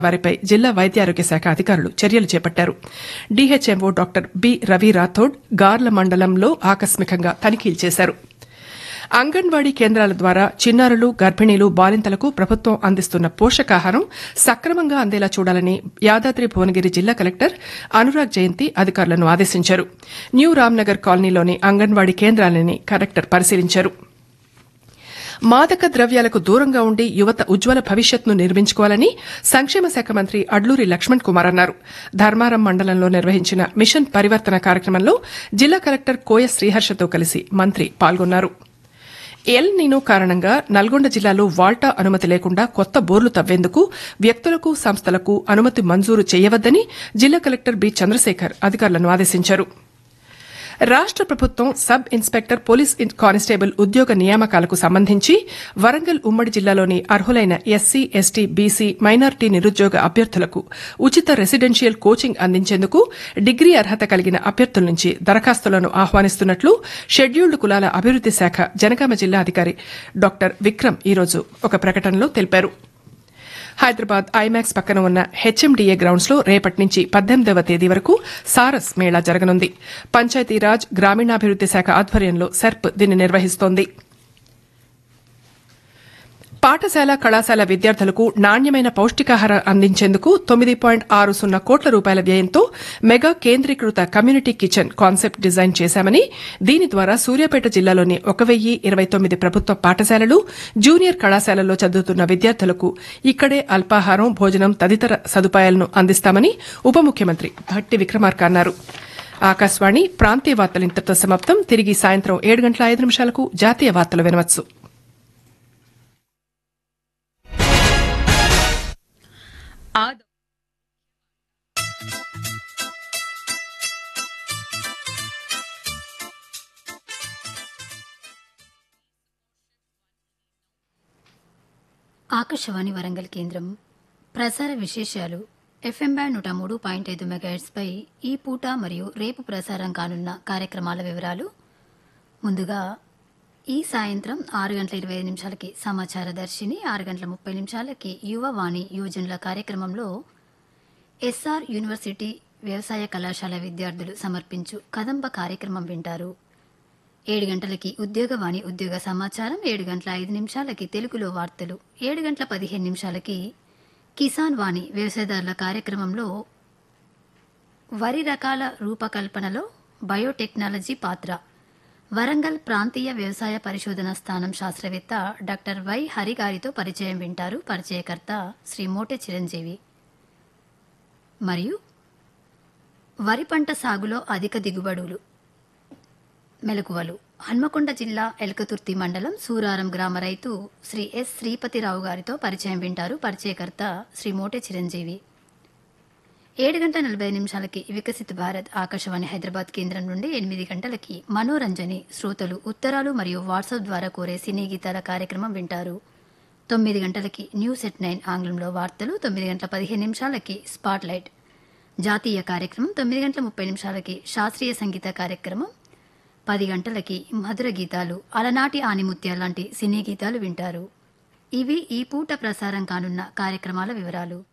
వారిపై జిల్లా వైద్యారోగ్య శాఖ అధికారులు చర్యలు చేపట్టారు DHMO doctor B Ravi Rathod Garla మండలంలో ఆకస్మికంగా తనిఖీలు చేశారు అంగన్వాడీ కేంద్రాల ద్వారా చిన్నారులు గర్భిణీలు బాలింతలకు ప్రభుత్వం అందిస్తున్న పోషకాహారం సక్రమంగా అందేలా చూడాలని యాదాద్రి భువనగిరి జిల్లా కలెక్టర్ అనురాగ్ జయంతి అధికారులను ఆదేశించారు న్యూ రామ్నగర్ కాలనీలోని అంగన్వాడీ కేంద్రాలని కలెక్టర్ పరిశీలించారు మాదక ద్రవ్యాలకు దూరంగా ఉండి యువత ఉజ్వల భవిష్యత్ను నిర్మించుకోవాలని సంక్షేమ శాఖ మంత్రి అడ్లూరి లక్ష్మణ్ కుమార్ అన్నారు ధర్మారం మండలంలో నిర్వహించిన మిషన్ పరివర్తన కార్యక్రమంలో జిల్లా కలెక్టర్ కోయ శ్రీహర్షతో కలిసి మంత్రి పాల్గొన్నారు ఎల్ నీనో కారణంగా నల్గొండ జిల్లాలో వాల్టా అనుమతి లేకుండా కొత్త బోర్లు తవ్వేందుకు వ్యక్తులకు సంస్థలకు అనుమతి మంజూరు చేయవద్దని జిల్లా కలెక్టర్ బి చంద్రశేఖర్ అధికారులను ఆదేశించారు రాష్ట ప్రభుత్వం సబ్ ఇన్స్పెక్టర్ పోలీస్ ఇన్- కానిస్టేబుల్ ఉద్యోగ నియామకాలకు సంబంధించి వరంగల్ ఉమ్మడి జిల్లాలోని అర్హులైన ఎస్సీ ఎస్టీ బీసీ మైనార్టీ నిరుద్యోగ అభ్యర్థులకు ఉచిత రెసిడెన్షియల్ కోచింగ్ అందించేందుకు డిగ్రీ అర్హత కలిగిన అభ్యర్థుల నుంచి దరఖాస్తులను ఆహ్వానిస్తున్నట్లు షెడ్యూల్డ్ కులాల అభివృద్ది శాఖ జనగామ జిల్లా అధికారి డాక్టర్ విక్రమ్ ఈరోజు ఒక ప్రకటనలో తెలిపారు హైదరాబాద్ ఐమాక్స్ పక్కన ఉన్న హెచ్ఎండిఏ గ్రౌండ్స్ లో రేపటి నుంచి పద్దెనిమిదవ తేదీ వరకు సారస్ మేళా జరగనుంది పంచాయతీరాజ్ గ్రామీణాభివృద్ది శాఖ ఆధ్వర్యంలో సెర్ప్ దీన్ని నిర్వహిస్తోంది పాఠశాల కళాశాల విద్యార్థులకు నాణ్యమైన పౌష్టికాహారం అందించేందుకు తొమ్మిది పాయింట్ ఆరు సున్నా కోట్ల రూపాయల వ్యయంతో మెగా కేంద్రీకృత కమ్యూనిటీ కిచెన్ కాన్సెప్ట్ డిజైన్ చేశామని దీని ద్వారా సూర్యాపేట జిల్లాలోని ఒక వెయ్యి ఇరవై తొమ్మిది ప్రభుత్వ పాఠశాలలు జూనియర్ కళాశాలల్లో చదువుతున్న విద్యార్థులకు ఇక్కడే అల్పాహారం భోజనం తదితర సదుపాయాలను అందిస్తామని ఉప ముఖ్యమంత్రి భట్టి విక్రమార్క అన్నారు ఆకాశవాణి ప్రాంతీయ వార్తలు ఇంతటితో సమాప్తం తిరిగి సాయంత్రం ఏడు గంటల ఐదు నిమిషాలకు జాతీయ వార్తలు వినవచ్చు ఆద ఆకాశవాణి వరంగల్ కేంద్రం ప్రసార విశేషాలు ఎఫ్ఎం బ్యాండ్ నూట మూడు పాయింట్ ఐదు మెగాహెట్స్పై ఈ పూట మరియు రేపు ప్రసారం కానున్న కార్యక్రమాల వివరాలు ముందుగా ఈ సాయంత్రం ఆరు గంటల ఇరవై ఐదు నిమిషాలకి సమాచార దర్శిని ఆరు గంటల ముప్పై నిమిషాలకి యువవాణి యువజనుల కార్యక్రమంలో ఎస్ఆర్ యూనివర్సిటీ వ్యవసాయ కళాశాల విద్యార్థులు సమర్పించు కదంబ కార్యక్రమం వింటారు ఏడు గంటలకి ఉద్యోగవాణి ఉద్యోగ సమాచారం ఏడు గంటల ఐదు నిమిషాలకి తెలుగులో వార్తలు ఏడు గంటల పదిహేను నిమిషాలకి కిసాన్ వాణి వ్యవసాయదారుల కార్యక్రమంలో వరి రకాల రూపకల్పనలో బయోటెక్నాలజీ పాత్ర వరంగల్ ప్రాంతీయ వ్యవసాయ పరిశోధన స్థానం శాస్త్రవేత్త డాక్టర్ వై హరి గారితో పరిచయం వింటారు పరిచయకర్త శ్రీ మోటె చిరంజీవి మరియు వరి పంట సాగులో అధిక దిగుబడులు మెలకువలు హన్మకొండ జిల్లా ఎలకతుర్తి మండలం సూరారం గ్రామ రైతు శ్రీ ఎస్ శ్రీపతిరావు గారితో పరిచయం వింటారు పరిచయకర్త శ్రీ మోటె చిరంజీవి ఏడు గంటల నలభై ఐదు నిమిషాలకి వికసిత్ భారత్ ఆకాశవాణి హైదరాబాద్ కేంద్రం నుండి ఎనిమిది గంటలకి మనోరంజని శ్రోతలు ఉత్తరాలు మరియు వాట్సాప్ ద్వారా కోరే సినీ గీతాల కార్యక్రమం వింటారు తొమ్మిది గంటలకి న్యూస్ ఎట్ నైన్ ఆంగ్లంలో వార్తలు తొమ్మిది గంటల పదిహేను నిమిషాలకి స్పాట్ లైట్ జాతీయ కార్యక్రమం తొమ్మిది గంటల ముప్పై నిమిషాలకి శాస్త్రీయ సంగీత కార్యక్రమం పది గంటలకి మధుర గీతాలు అలనాటి ఆనిముత్య లాంటి సినీ గీతాలు వింటారు ఇవి ఈ పూట ప్రసారం కానున్న కార్యక్రమాల వివరాలు